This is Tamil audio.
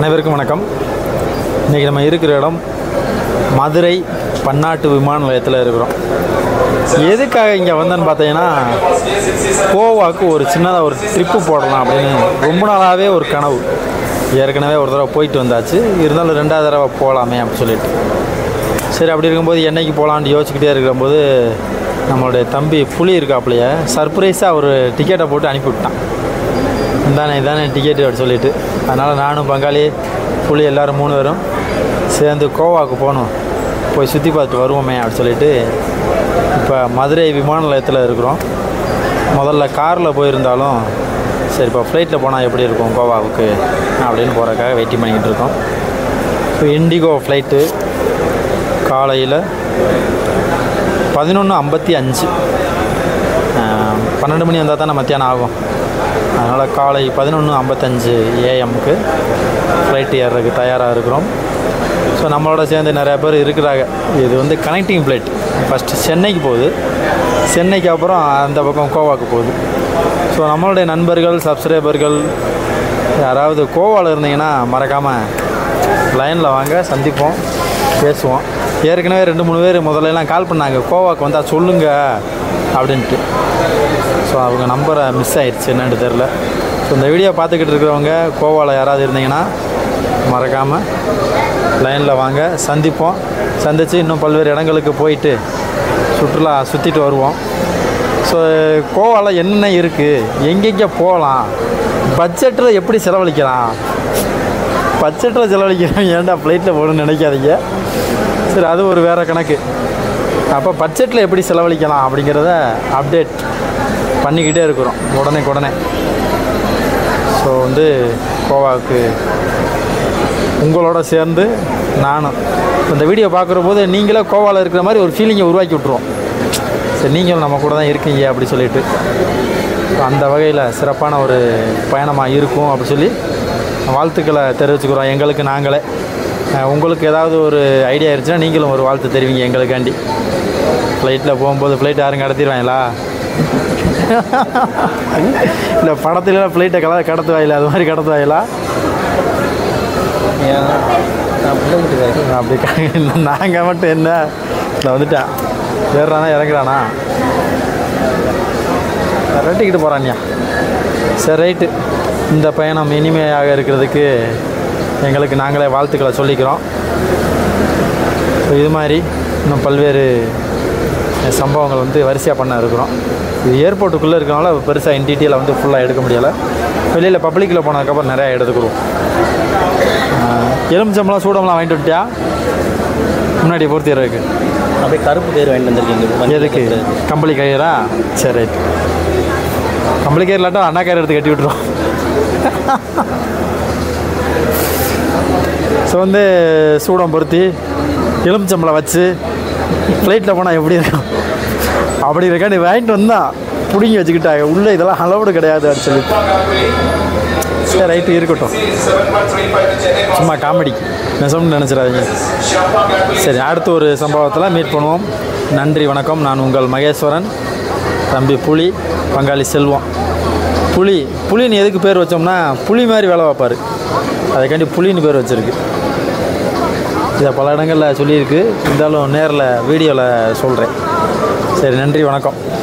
அனைவருக்கும் வணக்கம் இன்றைக்கி நம்ம இருக்கிற இடம் மதுரை பன்னாட்டு விமான நிலையத்தில் இருக்கிறோம் எதுக்காக இங்கே வந்தேன்னு பார்த்தீங்கன்னா கோவாக்கு ஒரு சின்னதாக ஒரு ட்ரிப்பு போடலாம் அப்படின்னு ரொம்ப நாளாகவே ஒரு கனவு ஏற்கனவே ஒரு தடவை போயிட்டு வந்தாச்சு இருந்தாலும் ரெண்டாவது தடவை போகலாமே அப்படின்னு சொல்லிட்டு சரி அப்படி இருக்கும்போது என்னைக்கு போகலான்னு யோசிச்சுக்கிட்டே இருக்கும்போது நம்மளுடைய தம்பி புலி இருக்காப்புலையே சர்ப்ரைஸாக ஒரு டிக்கெட்டை போட்டு அனுப்பி விட்டான் இதானே இதானே டிக்கெட்டு அப்படி சொல்லிட்டு அதனால் நானும் பங்காளி புலி எல்லோரும் மூணு பேரும் சேர்ந்து கோவாவுக்கு போகணும் போய் சுற்றி பார்த்துட்டு வருவோமே அப்படி சொல்லிட்டு இப்போ மதுரை விமான நிலையத்தில் இருக்கிறோம் முதல்ல காரில் போயிருந்தாலும் சரி இப்போ ஃப்ளைட்டில் போனால் எப்படி இருக்கும் கோவாவுக்கு அப்படின்னு போகிறக்காக வெயிட்டிங் பண்ணிக்கிட்டு இருக்கோம் இப்போ இண்டிகோ ஃப்ளைட்டு காலையில் பதினொன்று ஐம்பத்தி அஞ்சு பன்னெண்டு மணி வந்தால் தானே மத்தியானம் ஆகும் அதனால் காலை பதினொன்று ஐம்பத்தஞ்சு ஏஎம்க்கு ஃப்ளைட் ஏறுறதுக்கு தயாராக இருக்கிறோம் ஸோ நம்மளோட சேர்ந்து நிறையா பேர் இருக்கிறாங்க இது வந்து கனெக்டிங் ஃப்ளைட் ஃபஸ்ட்டு சென்னைக்கு போகுது சென்னைக்கு அப்புறம் அந்த பக்கம் கோவாக்கு போகுது ஸோ நம்மளுடைய நண்பர்கள் சப்ஸ்கிரைபர்கள் யாராவது கோவாவில் இருந்தீங்கன்னா மறக்காமல் லைனில் வாங்க சந்திப்போம் பேசுவோம் ஏற்கனவே ரெண்டு மூணு பேர் முதல்ல எல்லாம் கால் பண்ணாங்க கோவாக்கு வந்தால் சொல்லுங்கள் அப்படின்ட்டு ஸோ அவங்க நம்பரை மிஸ் ஆயிடுச்சு என்னன்னு தெரில ஸோ இந்த வீடியோ பார்த்துக்கிட்டு இருக்கிறவங்க கோவாவில் யாராவது இருந்தீங்கன்னா மறக்காமல் லைனில் வாங்க சந்திப்போம் சந்தித்து இன்னும் பல்வேறு இடங்களுக்கு போயிட்டு சுற்றுலா சுற்றிட்டு வருவோம் ஸோ கோவாவில் என்னென்ன இருக்குது எங்கெங்கே போகலாம் பட்ஜெட்டில் எப்படி செலவழிக்கலாம் பட்ஜெட்டில் செலவழிக்கிறோம் ஏன்டா ஃப்ளைட்டில் போகணும்னு நினைக்காதீங்க சரி அது ஒரு வேறு கணக்கு அப்போ பட்ஜெட்டில் எப்படி செலவழிக்கலாம் அப்படிங்கிறத அப்டேட் பண்ணிக்கிட்டே இருக்கிறோம் உடனே உடனே ஸோ வந்து கோவாவுக்கு உங்களோட சேர்ந்து நானும் இந்த வீடியோ பார்க்குற போது நீங்களே கோவாவில் இருக்கிற மாதிரி ஒரு ஃபீலிங்கை உருவாக்கி விட்ருவோம் சரி நீங்களும் நம்ம கூட தான் இருக்கீங்க அப்படி சொல்லிட்டு அந்த வகையில் சிறப்பான ஒரு பயணமாக இருக்கும் அப்படி சொல்லி வாழ்த்துக்களை தெரிவிச்சுக்கிறோம் எங்களுக்கு நாங்களே அஹ் உங்களுக்கு ஏதாவது ஒரு ஐடியா இருந்துச்சுன்னா நீங்களும் ஒரு வாழ்த்து தெரிவிங்க எங்களுக்காண்டி ஃப்ளைட்டில் போகும்போது ஃப்ளைட் யாரும் கடத்திடுவாங்களா இல்லை படத்துல ஃப்ளைட்டை கல கடத்துவாயில அது மாதிரி கடத்துவாயிலா அப்படி நாங்கள் மட்டும் என்ன இல்லை வந்துட்டேன் ஏறுறானா இறங்குறானா ரெட்டிக்கிட்டு போகிறான்யா சரி ரைட்டு இந்த பயணம் இனிமையாக இருக்கிறதுக்கு எங்களுக்கு நாங்களே வாழ்த்துக்களை சொல்லிக்கிறோம் ஸோ இது மாதிரி இன்னும் பல்வேறு சம்பவங்கள் வந்து வரிசையாக பண்ண இருக்கிறோம் இது ஏர்போர்ட்டுக்குள்ளே இருக்கனால பெருசாக இன் டீட்டெயிலாக வந்து ஃபுல்லாக எடுக்க முடியலை வெளியில் பப்ளிக்கில் போனதுக்கப்புறம் நிறையா எடுத்துக்கிறோம் எலுமிச்சம்பளம் சூடம்லாம் வாங்கிட்டு விட்டியா முன்னாடி பொறுத்தி இருக்கு அப்படியே கருப்பு கயிறு வாங்கிட்டு வந்திருக்கீங்க எதுக்கு கம்பளி கயிறா சரி ரைட் கம்பளி கயிறு இல்லாட்டா அண்ணா கயிறு எடுத்து கட்டி விட்ருவோம் ஸோ வந்து சூடம் பொருத்தி எலுமிச்சம்பளம் வச்சு ஃப்ளைட்டில் போனால் எப்படி இருக்கும் அப்படி இருக்காண்டி வாங்கிட்டு வந்தான் பிடுங்கி வச்சுக்கிட்டாங்க உள்ளே இதெல்லாம் அளவுடு கிடையாது அப்படின்னு சொல்லிட்டு சரி ரைட்டு இருக்கட்டும் சும்மா காமெடிக்கு நெசம்னு நினச்சிடாதீங்க சரி அடுத்த ஒரு சம்பவத்தில் மீட் பண்ணுவோம் நன்றி வணக்கம் நான் உங்கள் மகேஸ்வரன் தம்பி புலி பங்காளி செல்வம் புலி புலின்னு எதுக்கு பேர் வச்சோம்னா புலி மாதிரி வேலை பார்ப்பார் அதுக்காண்டி புலின்னு பேர் வச்சுருக்கு இதை பல இடங்களில் சொல்லியிருக்கு இருந்தாலும் நேரில் வீடியோவில் சொல்கிறேன் சரி நன்றி வணக்கம்